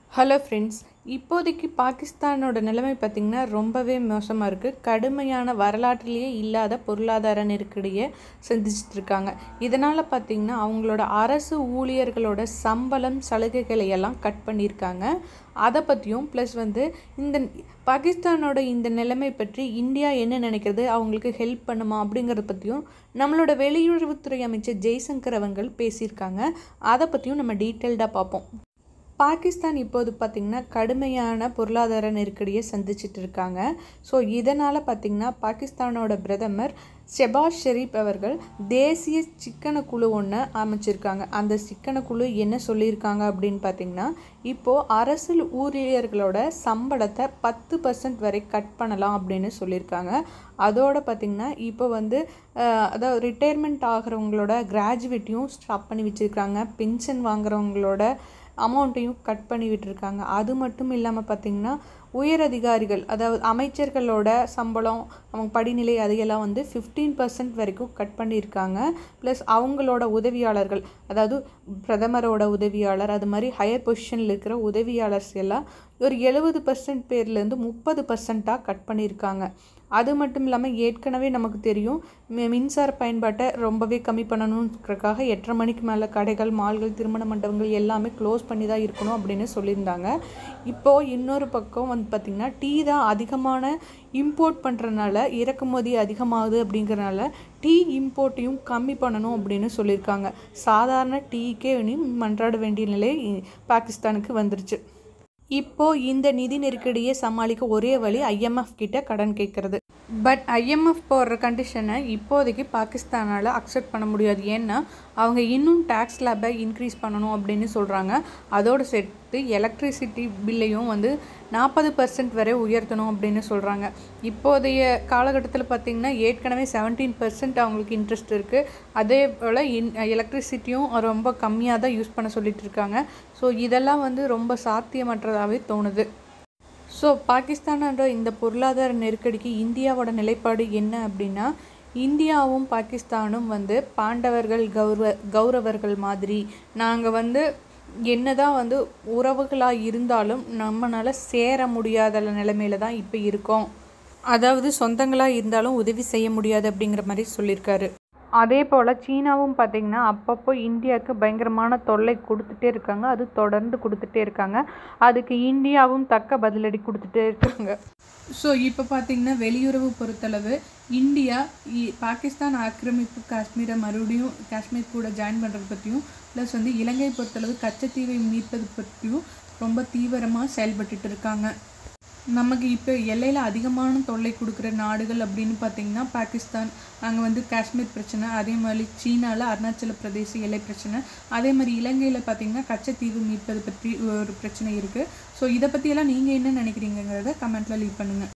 hello friends இப்போதைக்கு பாகிஸ்தானோட நிலைமை பார்த்திங்கன்னா ரொம்பவே மோசமாக இருக்குது கடுமையான வரலாற்றிலேயே இல்லாத பொருளாதார நெருக்கடியை சந்திச்சிட்டு இருக்காங்க இதனால் பார்த்திங்கன்னா அவங்களோட அரசு ஊழியர்களோட சம்பளம் சலுகைகளை எல்லாம் கட் பண்ணியிருக்காங்க அதை பற்றியும் ப்ளஸ் வந்து இந்த பாகிஸ்தானோட இந்த நிலைமை பற்றி இந்தியா என்ன நினைக்கிறது அவங்களுக்கு ஹெல்ப் பண்ணுமா அப்படிங்கிறத பற்றியும் நம்மளோட வெளியுறவுத்துறை அமைச்சர் ஜெய்சங்கர் அவர்கள் பேசியிருக்காங்க அதை பற்றியும் நம்ம டீட்டெயில்டாக பார்ப்போம் பாகிஸ்தான் இப்போது பார்த்திங்கன்னா கடுமையான பொருளாதார நெருக்கடியை சந்திச்சிட்டு இருக்காங்க ஸோ இதனால் பார்த்திங்கன்னா பாகிஸ்தானோட பிரதமர் ஷெபாஸ் ஷெரீப் அவர்கள் தேசிய சிக்கன குழு ஒன்று அமைச்சிருக்காங்க அந்த சிக்கன குழு என்ன சொல்லியிருக்காங்க அப்படின்னு பார்த்திங்கன்னா இப்போது அரசு ஊழியர்களோட சம்பளத்தை பத்து பர்சன்ட் வரை கட் பண்ணலாம் அப்படின்னு சொல்லியிருக்காங்க அதோட பார்த்திங்கன்னா இப்போ வந்து அதாவது ரிட்டையர்மெண்ட் ஆகிறவங்களோட கிராஜுவேட்டையும் ஸ்டாப் பண்ணி வச்சுருக்காங்க பென்ஷன் வாங்குறவங்களோட அமௌண்ட்டையும் கட் பண்ணி விட்டுருக்காங்க அது மட்டும் இல்லாமல் பார்த்திங்கன்னா உயர் அதிகாரிகள் அதாவது அமைச்சர்களோட சம்பளம் அவங்க படிநிலை அதையெல்லாம் வந்து ஃபிஃப்டீன் பர்சன்ட் வரைக்கும் கட் பண்ணியிருக்காங்க ப்ளஸ் அவங்களோட உதவியாளர்கள் அதாவது பிரதமரோட உதவியாளர் அது மாதிரி ஹையர் பொசிஷனில் இருக்கிற உதவியாளர்ஸ் எல்லாம் ஒரு எழுபது பர்சன்ட் பேர்லேருந்து முப்பது பர்சண்ட்டாக கட் பண்ணியிருக்காங்க அது மட்டும் இல்லாமல் ஏற்கனவே நமக்கு தெரியும் மின்சார பயன்பாட்டை ரொம்பவே கம்மி பண்ணணுன்றக்காக எட்டரை மணிக்கு மேலே கடைகள் மால்கள் திருமண மண்டபங்கள் எல்லாமே க்ளோஸ் பண்ணி தான் இருக்கணும் அப்படின்னு சொல்லியிருந்தாங்க இப்போது இன்னொரு பக்கம் வந்து பார்த்திங்கன்னா டீ தான் அதிகமான இம்போர்ட் பண்ணுறதுனால இறக்குமதி அதிகமாகுது அப்படிங்கிறனால டீ இம்போர்ட்டையும் கம்மி பண்ணணும் அப்படின்னு சொல்லியிருக்காங்க சாதாரண டீக்கே இனி மன்றாட வேண்டிய நிலை பாகிஸ்தானுக்கு வந்துருச்சு இப்போது இந்த நிதி நெருக்கடியை சமாளிக்க ஒரே வழி ஐஎம்எஃப் கிட்ட கடன் கேட்குறது பட் ஐஎம்எஃப் போடுற கண்டிஷனை இப்போதைக்கு பாகிஸ்தானால் அக்செப்ட் பண்ண முடியாது ஏன்னா அவங்க இன்னும் டேக்ஸ் லேபை இன்க்ரீஸ் பண்ணணும் அப்படின்னு சொல்கிறாங்க அதோடு சேர்த்து எலக்ட்ரிசிட்டி பில்லையும் வந்து நாற்பது பர்சன்ட் வரை உயர்த்தணும் அப்படின்னு சொல்கிறாங்க இப்போதைய காலகட்டத்தில் பார்த்திங்கன்னா ஏற்கனவே செவன்டீன் பர்சன்ட் அவங்களுக்கு இன்ட்ரெஸ்ட் இருக்குது அதே போல் இன் எலக்ட்ரிசிட்டியும் ரொம்ப கம்மியாக தான் யூஸ் பண்ண சொல்லிட்டு இருக்காங்க ஸோ இதெல்லாம் வந்து ரொம்ப சாத்தியமற்றதாகவே தோணுது ஸோ பாகிஸ்தானோட இந்த பொருளாதார நெருக்கடிக்கு இந்தியாவோட நிலைப்பாடு என்ன அப்படின்னா இந்தியாவும் பாகிஸ்தானும் வந்து பாண்டவர்கள் கௌரவ கௌரவர்கள் மாதிரி நாங்கள் வந்து என்னதான் வந்து உறவுகளாக இருந்தாலும் நம்மளால் சேர முடியாத நிலைமையில தான் இப்போ இருக்கோம் அதாவது சொந்தங்களாக இருந்தாலும் உதவி செய்ய முடியாது அப்படிங்கிற மாதிரி சொல்லியிருக்காரு அதே போல் சீனாவும் பார்த்திங்கன்னா அப்பப்போ இந்தியாவுக்கு பயங்கரமான தொல்லை கொடுத்துட்டே இருக்காங்க அது தொடர்ந்து கொடுத்துட்டே இருக்காங்க அதுக்கு இந்தியாவும் தக்க பதிலடி கொடுத்துட்டே இருக்காங்க ஸோ இப்போ பார்த்திங்கன்னா வெளியுறவு பொறுத்தளவு இந்தியா பாகிஸ்தான் ஆக்கிரமிப்பு காஷ்மீரை மறுபடியும் காஷ்மீர் கூட ஜாயின் பண்ணுறது பற்றியும் ப்ளஸ் வந்து இலங்கை பொறுத்தளவு கச்சத்தீவை மீட்பது பற்றியும் ரொம்ப தீவிரமாக செயல்பட்டுட்டு இருக்காங்க நமக்கு இப்போ எல்லையில் அதிகமான தொல்லை கொடுக்குற நாடுகள் அப்படின்னு பார்த்திங்கன்னா பாகிஸ்தான் அங்கே வந்து காஷ்மீர் பிரச்சனை அதே மாதிரி சீனாவில் அருணாச்சல பிரதேச எல்லை பிரச்சனை அதே மாதிரி இலங்கையில் பார்த்திங்கன்னா கச்சத்தீவு மீட்பது பற்றி ஒரு பிரச்சனை இருக்குது ஸோ இதை பற்றியெல்லாம் நீங்கள் என்ன நினைக்கிறீங்கிறத கமெண்ட்டில் லீவ் பண்ணுங்கள்